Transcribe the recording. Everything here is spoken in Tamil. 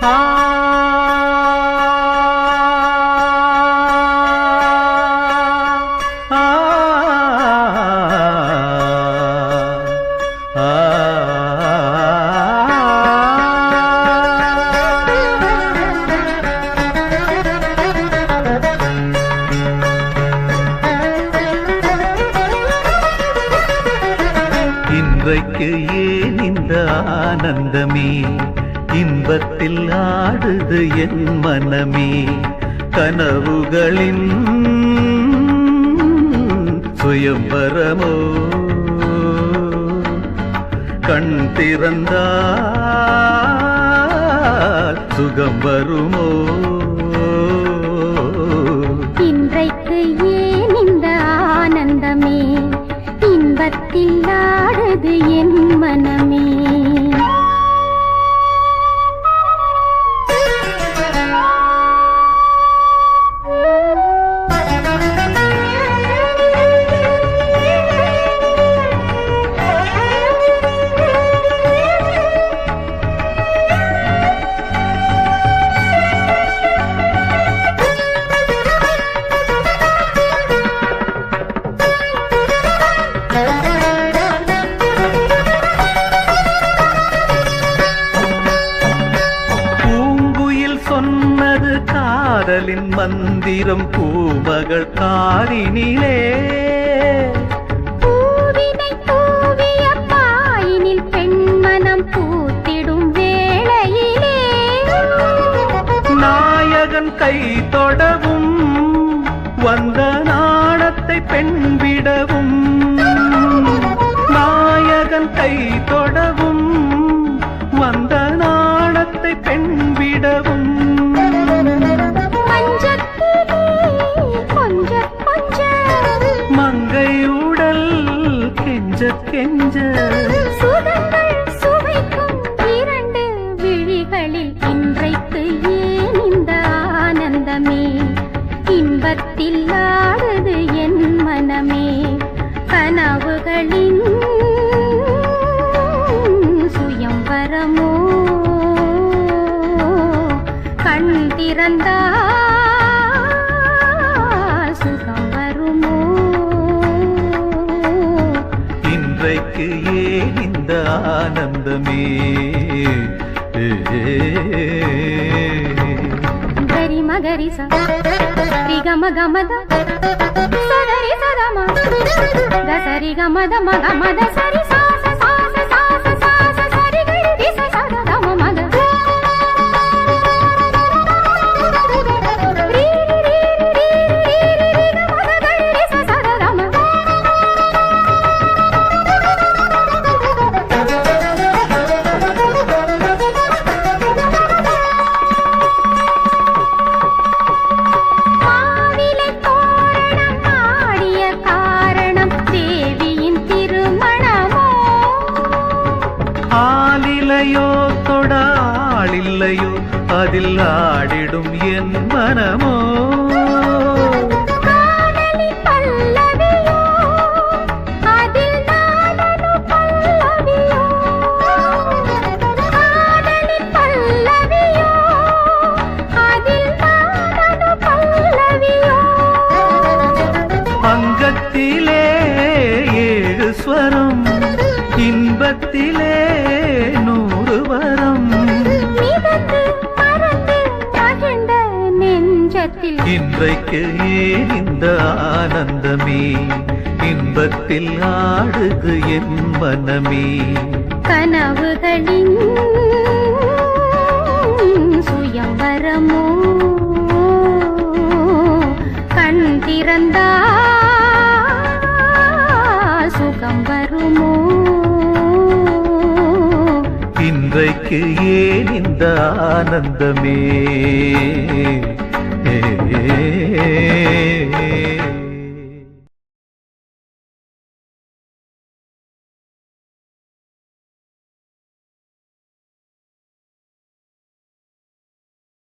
ஆ ஆ இன்றைக்கு ஏன் இந்த ஆனந்தமே இன்பத்தில் ஆடுது என் மனமே கனவுகளின் சுயம்பரமோ கண் திறந்தால் சுகம் வருமோ இன்றைக்கு ஏன் இந்த ஆனந்தமே இன்பத்தில் ஆடுது என் மனமே பூங்குயில் சொன்னது காதலின் மந்திரம் பூமகள் காரினிலே பூவினை தூவிய பாயினில் பெண்மனம் பூத்திடும் வேளையிலே நாயகன் கை தொடவும் வந்த நாணத்தை பெண்விடவும் நாயகன் கை தொடவும் வந்த நாணத்தை பெண்விடவும் மஞ்சத்திலே கொஞ்ச கொஞ்ச மங்கை உடல் கெஞ்ச கெஞ்ச சுகங்கள் சுவைக்கும் இரண்டு விழிகளில் இன்றைக்கு ஏன் இந்த ஆனந்தமே இன்பத்தில் ஆடுது என் மனமே கனவுகளின் சுயம்பரமோ கண் திறந்தால் சுகம் வருமோ இன்றைக்கு ஏன் இந்த ஆனந்தமே ಗರಿ ಮಗರಿ ಸ ರಿ ಗ ಮ ಗ ಮ ದ ಸರಿ ಸ ದ ಮ ಗ ಸರಿ ಗ ಮ ದ ಮ ಗ ಮ ದ ಸರಿ ಸ ಸ ಸ ಸ ಸ ಸ ಸ ಸ ಸರಿ ಗ ರಿ ಸ ಸ ದ ದ ಮ ಮ ಗ ರಿ ರಿ ರಿ ರಿ ರಿ ರಿ ರಿ ರಿ ಗ ಮ ದ ಗ ರಿ ಸ ಸ ದ ದ ಮ மாவிலை தோரணம் ஆடிய காரணம் தேவியின் திருமணமோ ஆலிலையோ தொடாளில்லையோ அதில் ஆடிடும் என் மனமோ காதலி பல்லவியோ அதில் நானனு பல்லவியோ காதலி பல்லவியோ அதில் நானனு பல்லவியோ அங்கத்திலே ஏழு ஸ்வரம் இன்பத்திலே நூறு வரம் மிதந்து மறந்து மகிழ்ந்த நெஞ்சத்தில் இன்றைக்கு ஏன் இந்த ஆனந்தமே இன்பத்தில் ஆடுது என் மனமே கனவுகளின் சுயம்பரமோ கண் திறந்தா சுகம் வருமோ இன்றைக்கு ஏன் இந்த ஆனந்தமே